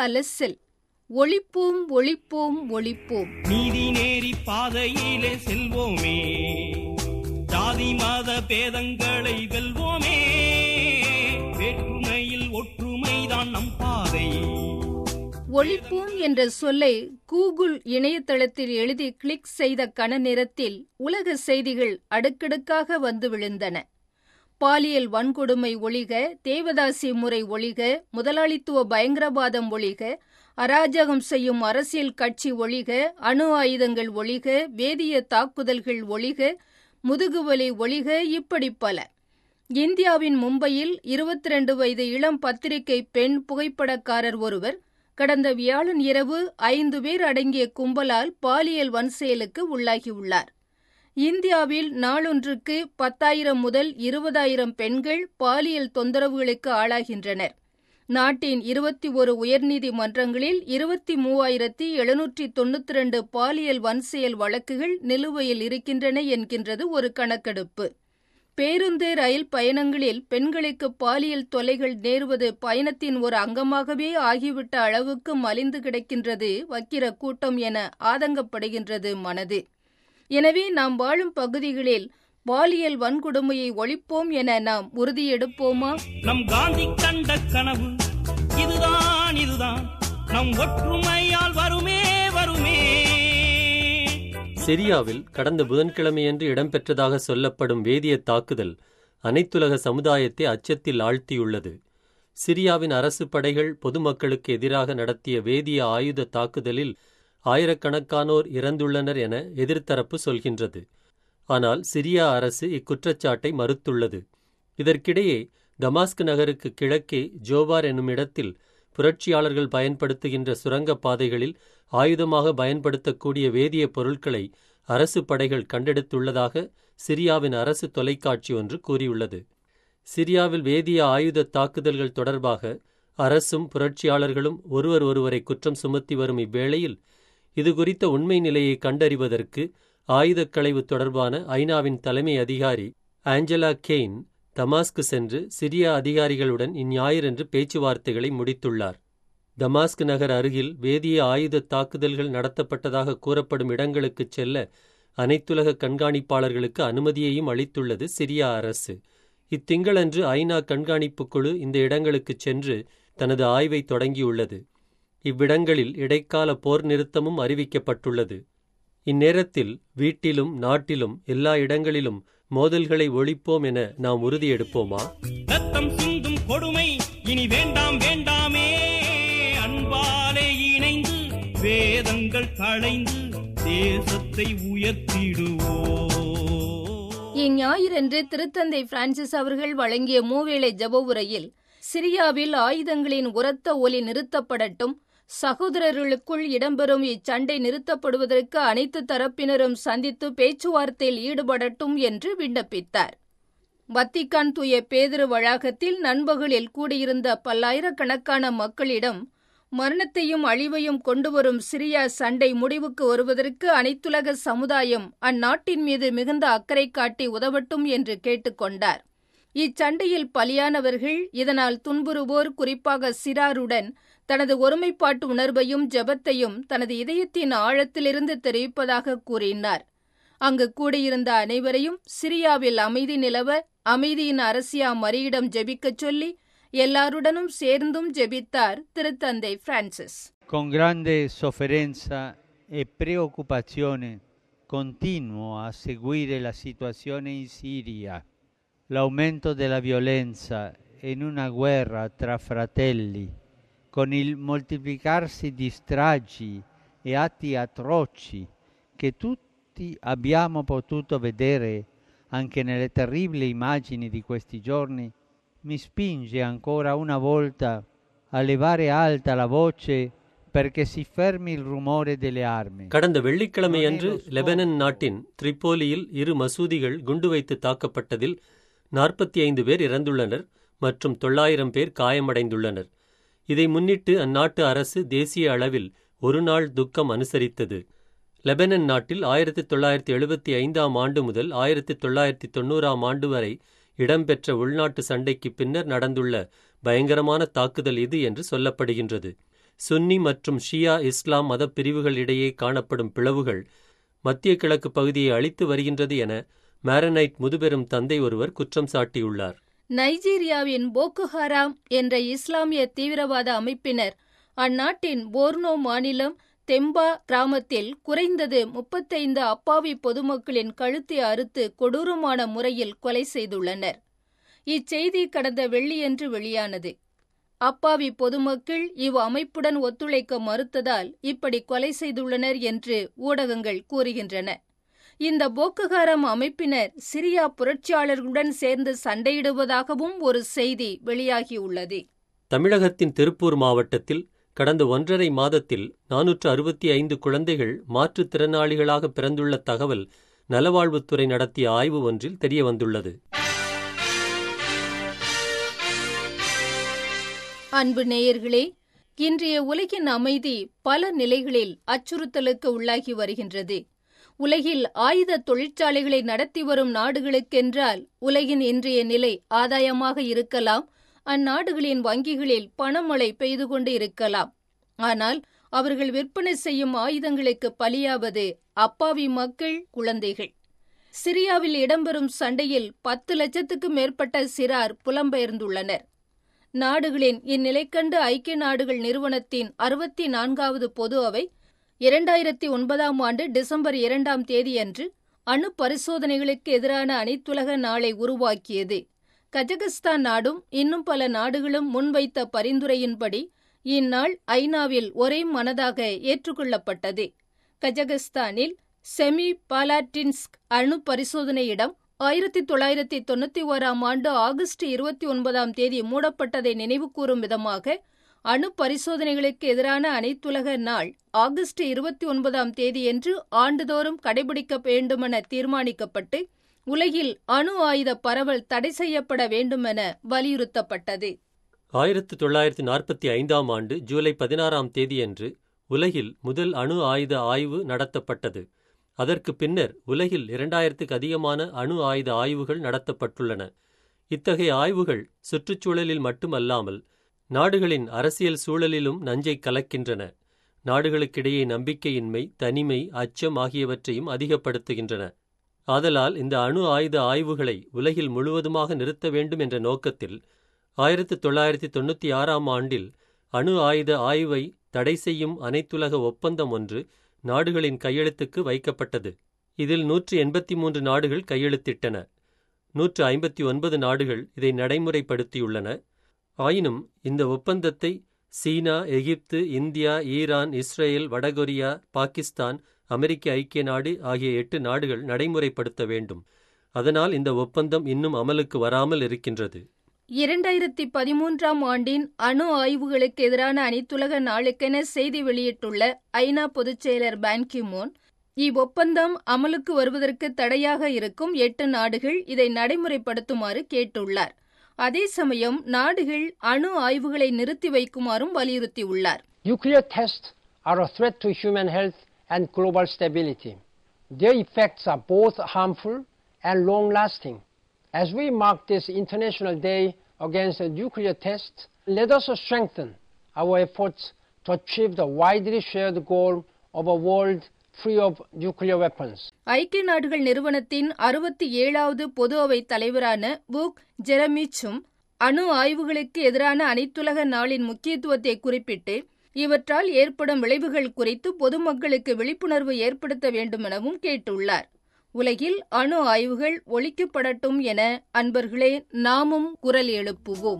அலசல் ஒழிப்போம் ஒழிப்போம் ஒழிப்போம் நீதி நேரி பாதையிலே செல்வோமே ஜாதி மத பேதங்களை வெல்வோமே வேற்றுமையில் ஒற்றுமைதான் நம் பாதை ஒழிப்போம் என்ற சொல்லை கூகுள் இணையதளத்தில் எழுதி கிளிக் செய்த கண நேரத்தில் உலக செய்திகள் அடுக்கடுக்காக வந்து விழுந்தன பாலியல் வன்கொடுமை ஒழிக தேவதாசி முறை ஒழிக முதலாளித்துவ பயங்கரவாதம் ஒழிக அராஜகம் செய்யும் அரசியல் கட்சி ஒழிக அணு ஆயுதங்கள் ஒழிக வேதிய தாக்குதல்கள் ஒழிக முதுகுவலி ஒழிக இப்படி பல இந்தியாவின் மும்பையில் இருபத்தி ரெண்டு வயது இளம் பத்திரிகை பெண் புகைப்படக்காரர் ஒருவர் கடந்த வியாழன் இரவு ஐந்து பேர் அடங்கிய கும்பலால் பாலியல் வன்செயலுக்கு உள்ளாகியுள்ளார் இந்தியாவில் நாளொன்றுக்கு பத்தாயிரம் முதல் இருபதாயிரம் பெண்கள் பாலியல் தொந்தரவுகளுக்கு ஆளாகின்றனர் நாட்டின் இருபத்தி ஒரு உயர்நீதிமன்றங்களில் இருபத்தி மூவாயிரத்தி எழுநூற்றி தொன்னூத்தி ரெண்டு பாலியல் வன்செயல் வழக்குகள் நிலுவையில் இருக்கின்றன என்கின்றது ஒரு கணக்கெடுப்பு பேருந்து ரயில் பயணங்களில் பெண்களுக்கு பாலியல் தொல்லைகள் நேருவது பயணத்தின் ஒரு அங்கமாகவே ஆகிவிட்ட அளவுக்கு மலிந்து கிடக்கின்றது வக்கிர கூட்டம் என ஆதங்கப்படுகின்றது மனது எனவே நாம் வாழும் பகுதிகளில் பாலியல் வன்கொடுமையை ஒழிப்போம் என நாம் உறுதியெடுப்போமா நம் காந்தி கண்ட கனவு இதுதான் இதுதான் நம் ஒற்றுமையால் வருமே வருமே சிரியாவில் கடந்த புதன்கிழமையன்று இடம்பெற்றதாக சொல்லப்படும் வேதிய தாக்குதல் அனைத்துலக சமுதாயத்தை அச்சத்தில் ஆழ்த்தியுள்ளது சிரியாவின் அரசு படைகள் பொதுமக்களுக்கு எதிராக நடத்திய வேதிய ஆயுத தாக்குதலில் ஆயிரக்கணக்கானோர் இறந்துள்ளனர் என எதிர்த்தரப்பு சொல்கின்றது ஆனால் சிரியா அரசு இக்குற்றச்சாட்டை மறுத்துள்ளது இதற்கிடையே தமாஸ்க் நகருக்கு கிழக்கே ஜோபார் என்னும் இடத்தில் புரட்சியாளர்கள் பயன்படுத்துகின்ற சுரங்கப் பாதைகளில் ஆயுதமாக பயன்படுத்தக்கூடிய வேதிய பொருட்களை அரசு படைகள் கண்டெடுத்துள்ளதாக சிரியாவின் அரசு தொலைக்காட்சி ஒன்று கூறியுள்ளது சிரியாவில் வேதிய ஆயுத தாக்குதல்கள் தொடர்பாக அரசும் புரட்சியாளர்களும் ஒருவர் ஒருவரை குற்றம் சுமத்தி வரும் இவ்வேளையில் இதுகுறித்த உண்மை நிலையை கண்டறிவதற்கு ஆயுதக்களைவு தொடர்பான ஐநாவின் தலைமை அதிகாரி ஆஞ்சலா கெய்ன் தமாஸ்கு சென்று சிரிய அதிகாரிகளுடன் இந்ஞாயிறன்று பேச்சுவார்த்தைகளை முடித்துள்ளார் தமாஸ்க் நகர் அருகில் வேதிய ஆயுத தாக்குதல்கள் நடத்தப்பட்டதாக கூறப்படும் இடங்களுக்குச் செல்ல அனைத்துலக கண்காணிப்பாளர்களுக்கு அனுமதியையும் அளித்துள்ளது சிரியா அரசு இத்திங்களன்று ஐநா கண்காணிப்புக் குழு இந்த இடங்களுக்குச் சென்று தனது ஆய்வை தொடங்கியுள்ளது இவ்விடங்களில் இடைக்கால போர் நிறுத்தமும் அறிவிக்கப்பட்டுள்ளது இந்நேரத்தில் வீட்டிலும் நாட்டிலும் எல்லா இடங்களிலும் மோதல்களை ஒழிப்போம் என நாம் உறுதியெடுப்போமா ரத்தம் சிந்தும் கொடுமை இனி வேண்டாம் வேண்டாமே அன்பாலே இணைந்து வேதங்கள் களைந்து தேசத்தை உயர்த்திடுவோம் இஞ்ஞாயிறன்று திருத்தந்தை பிரான்சிஸ் அவர்கள் வழங்கிய மூவேளை ஜெப உரையில் சிரியாவில் ஆயுதங்களின் உரத்த ஒலி நிறுத்தப்படட்டும் சகோதரர்களுக்குள் இடம்பெறும் இச்சண்டை நிறுத்தப்படுவதற்கு அனைத்து தரப்பினரும் சந்தித்து பேச்சுவார்த்தையில் ஈடுபடட்டும் என்று விண்ணப்பித்தார் வத்திக்கான் தூய பேதிரு வளாகத்தில் நண்பகலில் கூடியிருந்த பல்லாயிரக்கணக்கான மக்களிடம் மரணத்தையும் அழிவையும் கொண்டுவரும் சிரியா சண்டை முடிவுக்கு வருவதற்கு அனைத்துலக சமுதாயம் அந்நாட்டின் மீது மிகுந்த அக்கறை காட்டி உதவட்டும் என்று கேட்டுக்கொண்டார் இச்சண்டையில் பலியானவர்கள் இதனால் துன்புறுவோர் குறிப்பாக சிறாருடன் தனது ஒருமைப்பாட்டு உணர்வையும் ஜெபத்தையும் தனது இதயத்தின் ஆழத்திலிருந்து தெரிவிப்பதாக கூறினார் அங்கு கூடியிருந்த அனைவரையும் சிரியாவில் அமைதி நிலவ அமைதியின் அரசியா மரியிடம் ஜெபிக்கச் சொல்லி எல்லாருடனும் சேர்ந்தும் ஜெபித்தார் திருத்தந்தை Francis Con grande sofferenza e preoccupazione continuo a seguire la situazione in Siria, l'aumento della violenza in una guerra tra fratelli, con il moltiplicarsi di stragi e atti atroci che tutti abbiamo potuto vedere anche nelle terribili immagini di questi giorni, mi spinge ancora una volta a levare alta la voce perché si fermi il rumore delle armi. கடந்த வெள்ளிக்கிழமையன்று Lebanon நாட்டின் திரிப்போலியில் இரு மசூதிகள் குண்டு வைத்து தாக்கப்பட்டதில் நாற்பத்தி ஐந்து பேர் இறந்துள்ளனர் மற்றும் தொள்ளாயிரம் பேர் காயமடைந்துள்ளனர் இதை முன்னிட்டு அந்நாட்டு அரசு தேசிய அளவில் ஒரு நாள் துக்கம் அனுசரித்தது லெபனன் நாட்டில் ஆயிரத்தி தொள்ளாயிரத்தி எழுபத்தி ஐந்தாம் ஆண்டு முதல் ஆயிரத்தி தொள்ளாயிரத்தி தொண்ணூறாம் ஆண்டு வரை இடம்பெற்ற உள்நாட்டு சண்டைக்கு பின்னர் நடந்துள்ள பயங்கரமான தாக்குதல் இது என்று சொல்லப்படுகின்றது சுன்னி மற்றும் ஷியா இஸ்லாம் மத பிரிவுகள் இடையே காணப்படும் பிளவுகள் மத்திய கிழக்கு பகுதியை அழித்து வருகின்றது என மேரனைட் முதுபெரும் தந்தை ஒருவர் குற்றம் சாட்டியுள்ளார் நைஜீரியாவின் போக்கு ஹராம் என்ற இஸ்லாமிய தீவிரவாத அமைப்பினர் அந்நாட்டின் போர்னோ மாநிலம் தெம்பா கிராமத்தில் குறைந்தது முப்பத்தைந்து அப்பாவி பொதுமக்களின் கழுத்தை அறுத்து கொடூரமான முறையில் கொலை செய்துள்ளனர் இச்செய்தி கடந்த வெள்ளியன்று வெளியானது அப்பாவி பொதுமக்கள் இவ் அமைப்புடன் ஒத்துழைக்க மறுத்ததால் இப்படி கொலை செய்துள்ளனர் என்று ஊடகங்கள் கூறுகின்றன இந்த போக்குகாரம் அமைப்பினர் சிரியா புரட்சியாளர்களுடன் சேர்ந்து சண்டையிடுவதாகவும் ஒரு செய்தி வெளியாகியுள்ளது தமிழகத்தின் திருப்பூர் மாவட்டத்தில் கடந்த ஒன்றரை மாதத்தில் நானூற்று அறுபத்தி ஐந்து குழந்தைகள் மாற்றுத்திறனாளிகளாக பிறந்துள்ள தகவல் நலவாழ்வுத்துறை நடத்திய ஆய்வு ஒன்றில் தெரியவந்துள்ளது அன்பு நேயர்களே இன்றைய உலகின் அமைதி பல நிலைகளில் அச்சுறுத்தலுக்கு உள்ளாகி வருகின்றது உலகில் ஆயுத தொழிற்சாலைகளை நடத்தி வரும் நாடுகளுக்கென்றால் உலகின் இன்றைய நிலை ஆதாயமாக இருக்கலாம் அந்நாடுகளின் வங்கிகளில் பணமழை பெய்து கொண்டு இருக்கலாம் ஆனால் அவர்கள் விற்பனை செய்யும் ஆயுதங்களுக்கு பலியாவது அப்பாவி மக்கள் குழந்தைகள் சிரியாவில் இடம்பெறும் சண்டையில் பத்து லட்சத்துக்கு மேற்பட்ட சிறார் புலம்பெயர்ந்துள்ளனர் நாடுகளின் இந்நிலை கண்டு ஐக்கிய நாடுகள் நிறுவனத்தின் அறுபத்தி நான்காவது பொது அவை இரண்டாயிரத்தி ஒன்பதாம் ஆண்டு டிசம்பர் இரண்டாம் தேதியன்று அணு பரிசோதனைகளுக்கு எதிரான அனைத்துலக நாளை உருவாக்கியது கஜகஸ்தான் நாடும் இன்னும் பல நாடுகளும் முன்வைத்த பரிந்துரையின்படி இந்நாள் ஐநாவில் ஒரே மனதாக ஏற்றுக்கொள்ளப்பட்டது கஜகஸ்தானில் செமி பாலாட்டின்ஸ்க் அணு பரிசோதனையிடம் ஆயிரத்தி தொள்ளாயிரத்தி தொண்ணூத்தி ஓராம் ஆண்டு ஆகஸ்ட் இருபத்தி ஒன்பதாம் தேதி மூடப்பட்டதை நினைவுகூரும் விதமாக அணு பரிசோதனைகளுக்கு எதிரான அனைத்துலக நாள் ஆகஸ்ட் இருபத்தி ஒன்பதாம் தேதியன்று ஆண்டுதோறும் கடைபிடிக்க வேண்டுமென தீர்மானிக்கப்பட்டு உலகில் அணு ஆயுத பரவல் தடை செய்யப்பட வேண்டுமென வலியுறுத்தப்பட்டது ஆயிரத்து தொள்ளாயிரத்து நாற்பத்தி ஐந்தாம் ஆண்டு ஜூலை பதினாறாம் தேதியன்று உலகில் முதல் அணு ஆயுத ஆய்வு நடத்தப்பட்டது அதற்கு பின்னர் உலகில் இரண்டாயிரத்துக்கு அதிகமான அணு ஆயுத ஆய்வுகள் நடத்தப்பட்டுள்ளன இத்தகைய ஆய்வுகள் சுற்றுச்சூழலில் மட்டுமல்லாமல் நாடுகளின் அரசியல் சூழலிலும் நஞ்சை கலக்கின்றன நாடுகளுக்கிடையே நம்பிக்கையின்மை தனிமை அச்சம் ஆகியவற்றையும் அதிகப்படுத்துகின்றன ஆதலால் இந்த அணு ஆயுத ஆய்வுகளை உலகில் முழுவதுமாக நிறுத்த வேண்டும் என்ற நோக்கத்தில் ஆயிரத்து தொள்ளாயிரத்தி தொண்ணூற்றி ஆறாம் ஆண்டில் அணு ஆயுத ஆய்வை தடை செய்யும் அனைத்துலக ஒப்பந்தம் ஒன்று நாடுகளின் கையெழுத்துக்கு வைக்கப்பட்டது இதில் நூற்று எண்பத்தி மூன்று நாடுகள் கையெழுத்திட்டன நூற்று ஐம்பத்தி ஒன்பது நாடுகள் இதை நடைமுறைப்படுத்தியுள்ளன ஆயினும் இந்த ஒப்பந்தத்தை China Egypt India Iran Israel வடகொரியா பாகிஸ்தான் அமெரிக்க ஐக்கிய நாடு ஆகிய எட்டு நாடுகள் நடைமுறைப்படுத்த வேண்டும் அதனால் இந்த ஒப்பந்தம் இன்னும் அமலுக்கு வராமல் இருக்கின்றது இரண்டாயிரத்தி பதிமூன்றாம் ஆண்டின் அணு ஆய்வுகளுக்கு எதிரான அனைத்துலக நாளுக்கென செய்தி வெளியிட்டுள்ள ஐநா பொதுச் செயலர் பான்கிமோன் இவ்வொப்பந்தம் அமலுக்கு வருவதற்கு தடையாக இருக்கும் எட்டு நாடுகள் இதை நடைமுறைப்படுத்துமாறு கேட்டுள்ளார் அதே சமயம் நாடுகள் அணு ஆய்வுகளை நிறுத்தி வைக்குமாறும் வலியுறுத்தியுள்ளார் Nuclear tests are a threat to human health and global stability. Their effects are both harmful and long lasting. As we mark this International Day against nuclear tests, let us strengthen our efforts to achieve the widely shared goal of a world free of nuclear weapons. ஐக்கிய நாடுகள் நிறுவனத்தின் அறுபத்தி ஏழாவது பொது அவை தலைவரான book ஜெரமிச்சும் அணு ஆய்வுகளுக்கு எதிரான அனைத்துலக நாளின் முக்கியத்துவத்தை குறிப்பிட்டு இவற்றால் ஏற்படும் விளைவுகள் குறித்து பொதுமக்களுக்கு விழிப்புணர்வு ஏற்படுத்த வேண்டுமெனவும் கேட்டுள்ளார் உலகில் அணு ஆய்வுகள் ஒழிக்கப்படட்டும் என அன்பர்களே நாமும் குரல் எழுப்புவோம்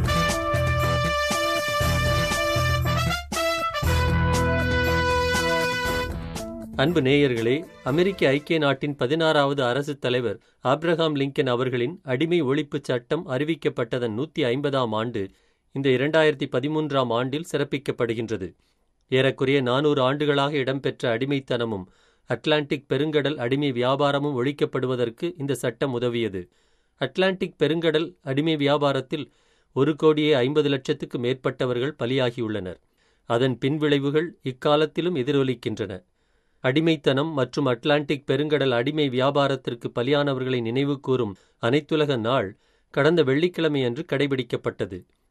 அன்பு நேயர்களே அமெரிக்க ஐக்கிய நாட்டின் பதினாறாவது அரசுத் தலைவர் ஆப்ரஹாம் லிங்கன் அவர்களின் அடிமை ஒழிப்புச் சட்டம் அறிவிக்கப்பட்டதன் நூற்றி ஐம்பதாம் ஆண்டு இந்த இரண்டாயிரத்தி பதிமூன்றாம் ஆண்டில் சிறப்பிக்கப்படுகின்றது ஏறக்குறைய நானூறு ஆண்டுகளாக இடம்பெற்ற அடிமைத்தனமும் அட்லாண்டிக் பெருங்கடல் அடிமை வியாபாரமும் ஒழிக்கப்படுவதற்கு இந்த சட்டம் உதவியது அட்லாண்டிக் பெருங்கடல் அடிமை வியாபாரத்தில் ஒரு கோடியே ஐம்பது லட்சத்துக்கு மேற்பட்டவர்கள் பலியாகியுள்ளனர் அதன் பின்விளைவுகள் இக்காலத்திலும் எதிரொலிக்கின்றன அடிமைத்தனம் மற்றும் அட்லாண்டிக் பெருங்கடல் அடிமை வியாபாரத்திற்கு பலியானவர்களை நினைவுகூரும் அனைத்துலக நாள் கடந்த வெள்ளிக்கிழமையன்று கடைபிடிக்கப்பட்டது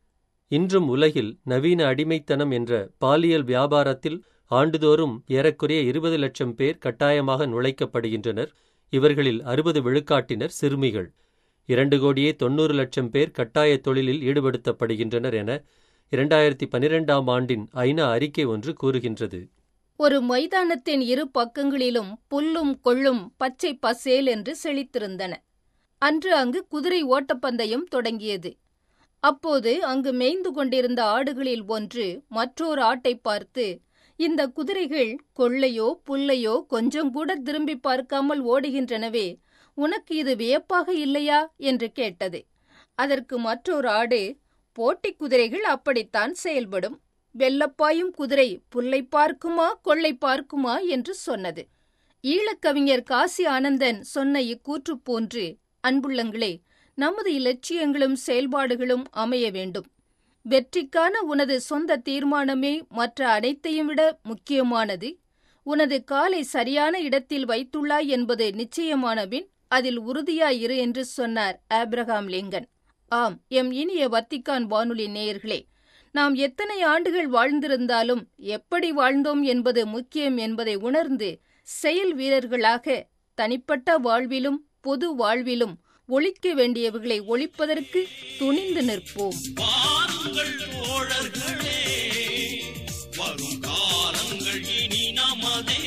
இன்றும் உலகில் நவீன அடிமைத்தனம் என்ற பாலியல் வியாபாரத்தில் ஆண்டுதோறும் ஏறக்குறைய இருபது லட்சம் பேர் கட்டாயமாக நுழைக்கப்படுகின்றனர் இவர்களில் அறுபது விழுக்காட்டினர் சிறுமிகள் இரண்டு கோடியே தொன்னூறு லட்சம் பேர் கட்டாய தொழிலில் ஈடுபடுத்தப்படுகின்றனர் என இரண்டாயிரத்தி பனிரெண்டாம் ஆண்டின் ஐநா அறிக்கை ஒன்று கூறுகின்றது ஒரு மைதானத்தின் இரு பக்கங்களிலும் புல்லும் கொள்ளும் பச்சை பசேல் என்று செழித்திருந்தன அன்று அங்கு குதிரை ஓட்டப்பந்தயம் தொடங்கியது அப்போது அங்கு மேய்ந்து கொண்டிருந்த ஆடுகளில் ஒன்று மற்றொரு ஆட்டை பார்த்து இந்த குதிரைகள் கொள்ளையோ புல்லையோ கொஞ்சம் கூட திரும்பி பார்க்காமல் ஓடுகின்றனவே உனக்கு இது வியப்பாக இல்லையா என்று கேட்டது அதற்கு மற்றொரு ஆடு போட்டிக் குதிரைகள் அப்படித்தான் செயல்படும் வெள்ளப்பாயும் குதிரை புல்லை பார்க்குமா கொள்ளை பார்க்குமா என்று சொன்னது ஈழக்கவிஞர் காசி ஆனந்தன் சொன்ன இக்கூற்று போன்று அன்புள்ளங்களே நமது இலட்சியங்களும் செயல்பாடுகளும் அமைய வேண்டும் வெற்றிக்கான உனது சொந்த தீர்மானமே மற்ற அனைத்தையும் விட முக்கியமானது உனது காலை சரியான இடத்தில் வைத்துள்ளாய் என்பது நிச்சயமானபின் அதில் உறுதியாயிரு என்று சொன்னார் ஆப்ரஹாம் லிங்கன் ஆம் எம் இனிய வத்திக்கான் வானொலி நேயர்களே நாம் எத்தனை ஆண்டுகள் வாழ்ந்திருந்தாலும் எப்படி வாழ்ந்தோம் என்பது முக்கியம் என்பதை உணர்ந்து செயல் வீரர்களாக தனிப்பட்ட வாழ்விலும் பொது வாழ்விலும் ஒழிக்க வேண்டியவர்களை ஒழிப்பதற்கு துணிந்து நிற்போம் வாருங்கள் தோழர்களே வரும் காலங்கள் இனி நமதே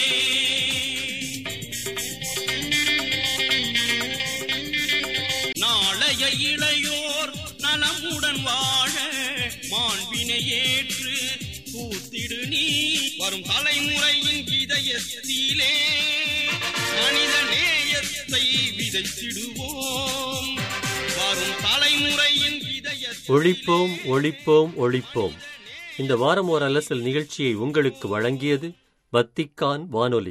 நாளைய இளையோர் நலமுடன் வாழ மாண்பினை ஏற்று கூத்திடு நீ வரும் தலைமுறையின் இதயத்திலே மனித நேயத்தை விதைத்திடுவோம் வரும் தலைமுறையின் இதயத்தை ஒழிப்போம் ஒழிப்போம் ஒழிப்போம் இந்த வாரம் ஓர் அலசல் நிகழ்ச்சியை உங்களுக்கு வழங்கியது வத்திக்கான் வானொலி